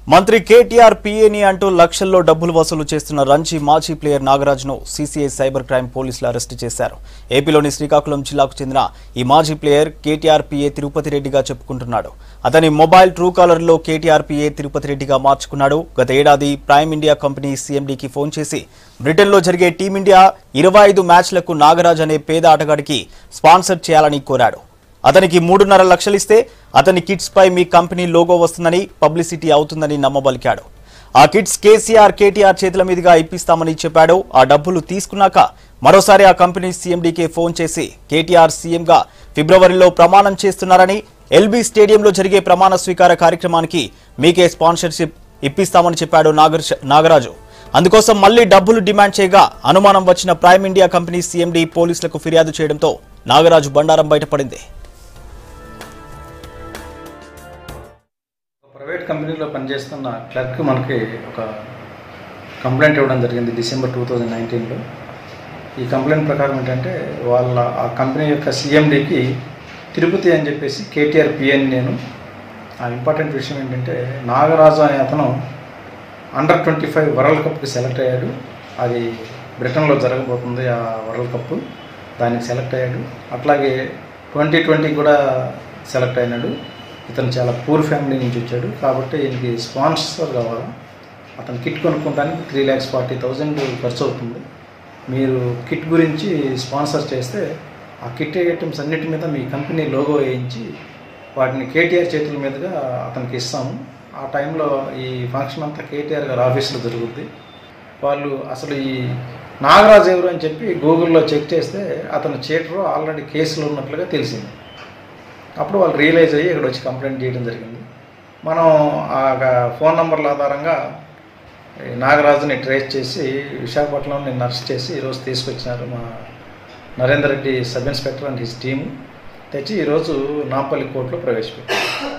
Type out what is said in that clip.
మంత్రి కేటీఆర్ పీఏని అంటూ లక్షల్లో డబ్బులు వసూలు చేస్తున్న రంజీ మాజీ ప్లేయర్ నాగరాజ్ను సీసీఐ సైబర్ క్రైమ్ పోలీసులు అరెస్టు చేశారు ఏపీలోని శ్రీకాకుళం జిల్లాకు చెందిన ఈ మాజీ ప్లేయర్ కేటీఆర్ పీఏ తిరుపతి రెడ్డిగా చెప్పుకుంటున్నాడు అతని మొబైల్ ట్రూ కాలర్లో కేటీఆర్ పీఏ తిరుపతి రెడ్డిగా మార్చుకున్నాడు గత ఏడాది ప్రైమ్ ఇండియా కంపెనీ సీఎండీకి ఫోన్ చేసి బ్రిటన్లో జరిగే టీమిండియా ఇరవై ఐదు మ్యాచ్లకు నాగరాజ్ అనే పేద ఆటగాడికి స్పాన్సర్ చేయాలని కోరాడు అతనికి మూడున్నర లక్షలిస్తే అతని కిట్స్ పై మీ కంపెనీ లోగో వస్తుందని పబ్లిసిటీ అవుతుందని నమ్మబలికాడు ఆ కిట్స్ కేసీఆర్ కేటీఆర్ చేతుల మీదుగా ఇప్పిస్తామని చెప్పాడు ఆ డబ్బులు తీసుకున్నాక మరోసారి ఆ కంపెనీ సీఎండీకే ఫోన్ చేసి కేటీఆర్ సీఎంగా ఫిబ్రవరిలో ప్రమాణం చేస్తున్నారని ఎల్బీ స్టేడియంలో జరిగే ప్రమాణ స్వీకార కార్యక్రమానికి మీకే స్పాన్సర్షిప్ ఇప్పిస్తామని చెప్పాడు నాగర్ నాగరాజు అందుకోసం మళ్లీ డబ్బులు డిమాండ్ చేయగా అనుమానం వచ్చిన ప్రైమ్ ఇండియా కంపెనీ సీఎండీ పోలీసులకు ఫిర్యాదు చేయడంతో నాగరాజు బండారం బయటపడింది ఒక ప్రైవేట్ కంపెనీలో పనిచేస్తున్న క్లర్క్ మనకి ఒక కంప్లైంట్ ఇవ్వడం జరిగింది డిసెంబర్ టూ థౌజండ్ నైన్టీన్లో ఈ కంప్లైంట్ ప్రకారం ఏంటంటే వాళ్ళ ఆ కంపెనీ యొక్క సీఎండీకి తిరుపతి అని చెప్పేసి కేటీఆర్ పిఎన్ నేను ఆ ఇంపార్టెంట్ విషయం ఏంటంటే నాగరాజు అనే అతను అండర్ ట్వంటీ ఫైవ్ వరల్డ్ కప్కి సెలెక్ట్ అయ్యాడు అది బ్రిటన్లో జరగబోతుంది ఆ వరల్డ్ కప్ దానికి సెలెక్ట్ అయ్యాడు అట్లాగే ట్వంటీ ట్వంటీ కూడా సెలెక్ట్ అయినాడు ఇతను చాలా పూర్ ఫ్యామిలీ నుంచి వచ్చాడు కాబట్టి ఈయనకి స్పాన్సర్ కావాలి అతను కిట్ కొనుక్కోవడానికి త్రీ ల్యాక్స్ ఫార్టీ థౌజండ్ ఖర్చు అవుతుంది మీరు కిట్ గురించి స్పాన్సర్ చేస్తే ఆ కిట్ ఐటమ్స్ అన్నిటి మీద మీ కంపెనీ లోగో వేయించి వాటిని కేటీఆర్ చేతుల మీదుగా అతనికి ఇస్తాము ఆ టైంలో ఈ ఫంక్షన్ అంతా కేటీఆర్ గారి ఆఫీస్లో జరుగుద్ది వాళ్ళు అసలు ఈ నాగరాజు ఎవరు అని చెప్పి గూగుల్లో చెక్ చేస్తే అతను చీటరు ఆల్రెడీ కేసులో ఉన్నట్లుగా తెలిసింది అప్పుడు వాళ్ళు రియలైజ్ అయ్యి ఇక్కడ వచ్చి కంప్లైంట్ చేయడం జరిగింది మనం ఆ ఫోన్ నంబర్ల ఆధారంగా ఈ నాగరాజుని ట్రేస్ చేసి విశాఖపట్నంలో నేను అరెస్ట్ చేసి ఈరోజు తీసుకొచ్చినారు మా Narender Reddy sub inspector and his team తెచ్చి ఈరోజు నాంపల్లి కోర్టులో ప్రవేశపెట్టారు